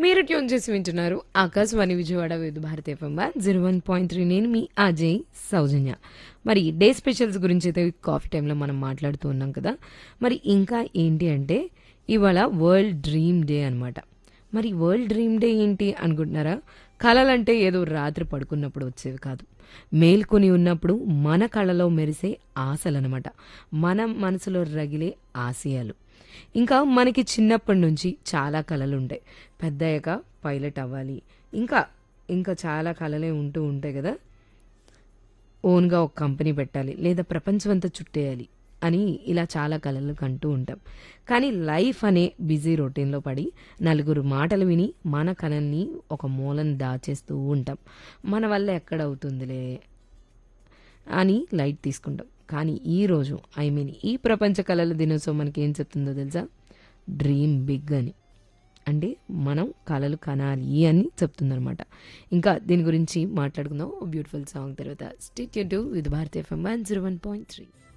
మీరు ట్యూన్ చేసి వింటున్నారు Akashvani Vijayawada Vividh Bharati FM zero one point three నేను మీ అజయ్ సౌజన్య మరి డే స్పెషల్స్ గురించి అయితే కాఫీ టైంలో మనం మాట్లాడుతూ ఉన్నాం కదా మరి ఇంకా ఏంటి అంటే ఇవాళ వరల్డ్ డ్రీమ్ డే అనమాట మరి వరల్డ్ డ్రీమ్ డే ఏంటి అనుకుంటున్నారా కళలంటే ఏదో రాత్రి పడుకున్నప్పుడు వచ్చేవి కాదు మేల్కొని ఉన్నప్పుడు మన కళలో మెరిసే ఆశలనమాట మన మనసులో రగిలే ఆశయాలు ఇంకా మనకి చిన్నప్పటి నుంచి చాలా కళలు ఉంటాయి పెద్దయ్యాక పైలట్ అవ్వాలి ఇంకా ఇంకా చాలా కళలే ఉంటూ ఉంటాయి కదా ఓన్గా ఒక కంపెనీ పెట్టాలి లేదా ప్రపంచం అంతా చుట్టేయాలి అని ఇలా చాలా కళలు కంటూ ఉంటాం కానీ లైఫ్ అనే బిజీ రొటీన్లో పడి నలుగురు మాటలు విని మన కళల్ని ఒక మూలను దాచేస్తూ ఉంటాం మన వల్ల ఎక్కడ అవుతుందిలే అని లైట్ తీసుకుంటాం కానీ ఈ రోజు ఐ మీన్ ఈ ప్రపంచ కళల దినోత్సవం మనకి ఏం చెప్తుందో తెలుసా డ్రీమ్ బిగ్ అని అంటే మనం కళలు కనాలి అని చెప్తుందనమాట ఇంకా దీని గురించి మాట్లాడుకుందాం బ్యూటిఫుల్ సాంగ్ తర్వాత స్టేట్ టు విత్ భారతీయ FM one zero one point three